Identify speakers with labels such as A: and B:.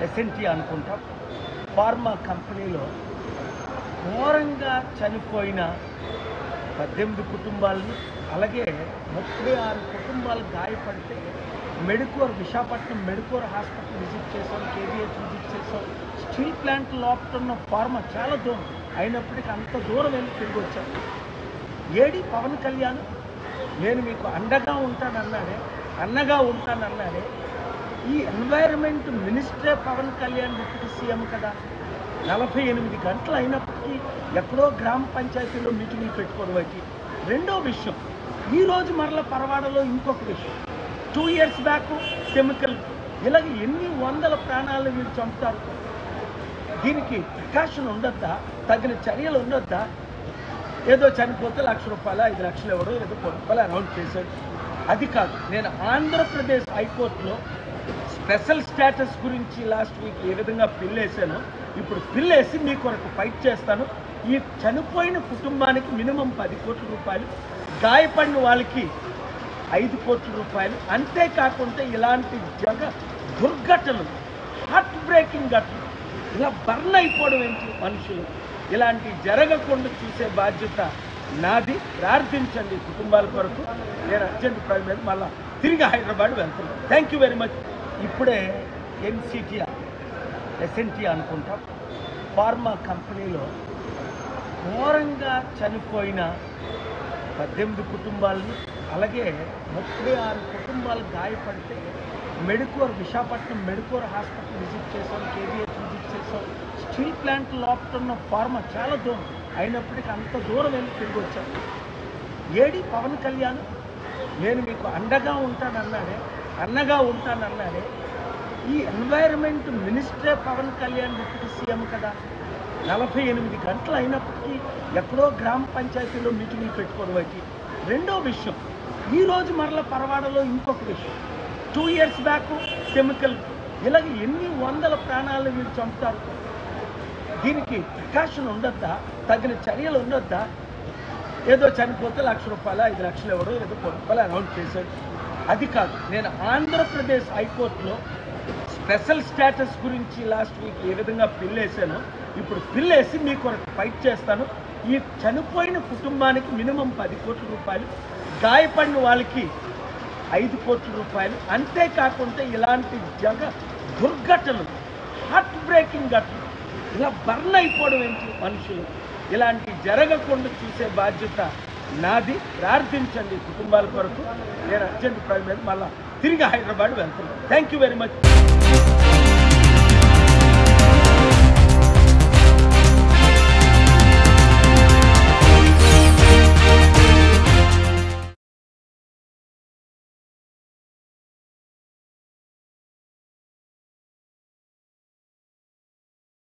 A: SNT అనుకుంటా pharma కంపెనీలో ఘోరంగా చనిపోయిన పద్దెనిమిది కుటుంబాలని అలాగే ముప్పై ఆరు కుటుంబాలు గాయపడితే Medicover Visakhapatnam Medicover hospital visit చేసాం కేబిహెచ్ విజిట్ చేసాం స్టీల్ ప్లాంట్ లోపల ఉన్న ఫార్మా చాలా దూరం అయినప్పటికీ అంత దూరం వెళ్ళి తిరిగి వచ్చాం ఏడి పవన్ కళ్యాణ్ నేను మీకు అండగా ఉంటానన్నాడే అన్నగా ఉంటానన్నాడే ఈ ఎన్వైరన్మెంట్ మినిస్టరే పవన్ కళ్యాణ్ డిప్యూటీ సీఎం కదా నలభై ఎనిమిది గంటలు అయినప్పటికీ ఎక్కడో గ్రామ పంచాయతీలో మీటింగ్లు పెట్టుకోవడం అయితే రెండో విషయం ఈరోజు మరల పరవాడలో ఇంకొక విషయం టూ ఇయర్స్ బ్యాక్ కెమికల్ ఇలాగ ఎన్ని వందల ప్రాణాలు వీళ్ళు చంపుతారు దీనికి ప్రికాషన్ ఉండొద్దా తగిన చర్యలు ఉండొద్దా ఏదో చనిపోతే లక్ష రూపాయలు ఐదు లక్షలు ఇవ్వడం ఏదో కోటి రూపాయలు అనౌన్స్ చేశాడు అది కాదు నేను ఆంధ్రప్రదేశ్ హైకోర్టులో స్పెషల్ స్టేటస్ గురించి లాస్ట్ వీక్ ఏ విధంగా పిల్లేసానో ఇప్పుడు పిల్లేసి మీ కొరకు ఫైట్ చేస్తాను ఈ చనిపోయిన కుటుంబానికి మినిమం పది కోట్ల రూపాయలు గాయపడిన వాళ్ళకి ఐదు కోట్ల రూపాయలు అంతేకాకుండా ఇలాంటి జగ దుర్ఘటనలు హార్ట్ బ్రేకింగ్ ఘటనలు ఇలా బర్న్ అయిపోవడం ఏంటి మనుషులు ఇలాంటి జరగకుండా చూసే బాధ్యత నాది ప్రార్థించండి కుటుంబాల కొరకు నేను అర్జెంట్ ప్రైమ్ మీద మళ్ళీ తిరిగి హైదరాబాద్ వెళ్తున్నాను థ్యాంక్ యూ వెరీ మచ్ ఇప్పుడే ఎన్సిటిఆర్ ఎస్ఎన్టీ అనుకుంటా ఫార్మా కంపెనీలో ఘోరంగా చనిపోయిన పద్దెనిమిది కుటుంబాలని అలాగే ముప్పై ఆరు కుటుంబాలు గాయపడితే Medicover Visakhapatnam Medicover hospital visit చేసాం కేబిహెచ్ విజిట్ చేసాం స్టీల్ ప్లాంట్ లోపల ఉన్న ఫార్మా చాలా దూరం అయినప్పటికీ అంత దూరం వెళ్ళి తిరిగి వచ్చాం ఏడి పవన్ కళ్యాణ్ నేను మీకు అండగా ఉంటానన్నాడే అన్నగా ఉంటానన్నాడే ఈ ఎన్వైరన్మెంట్ మినిస్టరే పవన్ కళ్యాణ్ డిప్యూటీ సీఎం కదా నలభై ఎనిమిది గంటలు అయినప్పటికీ ఎక్కడో గ్రామ పంచాయతీలో మీటింగ్లు పెట్టుకోవడం అయితే రెండో విషయం ఈరోజు మరల పరవాడలో ఇంకొక విషయం టూ ఇయర్స్ బ్యాక్ కెమికల్ ఇలాగ ఎన్ని వందల ప్రాణాలు వీళ్ళు చంపుతారు దీనికి ప్రికాషన్ ఉండొద్దా తగిన చర్యలు ఉండొద్దా ఏదో చనిపోతే లక్ష రూపాయలు ఐదు లక్షలు ఇవ్వడం ఏదో కోటి రూపాయలు అనౌన్స్ చేశాడు అది కాదు నేను ఆంధ్రప్రదేశ్ హైకోర్టులో స్పెషల్ స్టేటస్ గురించి లాస్ట్ వీక్ ఏ విధంగా పిల్లేసానో ఇప్పుడు పిల్లేసి మీ కొరకు ఫైట్ చేస్తాను ఈ చనిపోయిన కుటుంబానికి మినిమం పది కోట్ల రూపాయలు గాయపడిన వాళ్ళకి ఐదు కోట్ల రూపాయలు అంతేకాకుండా ఇలాంటి జగ దుర్ఘటనలు హార్ట్ బ్రేకింగ్ ఘటనలు ఇలా బర్న్ అయిపోవడం ఏంటి మనుషులు ఇలాంటి జరగకుండా చూసే బాధ్యత నాది ప్రార్థించండి కుటుంబాల కొరకు నేను అర్జెంట్ ప్రైమ్ మీద మళ్ళీ తిరిగి హైదరాబాద్ వెళ్తున్నాను థ్యాంక్ యూ వెరీ మచ్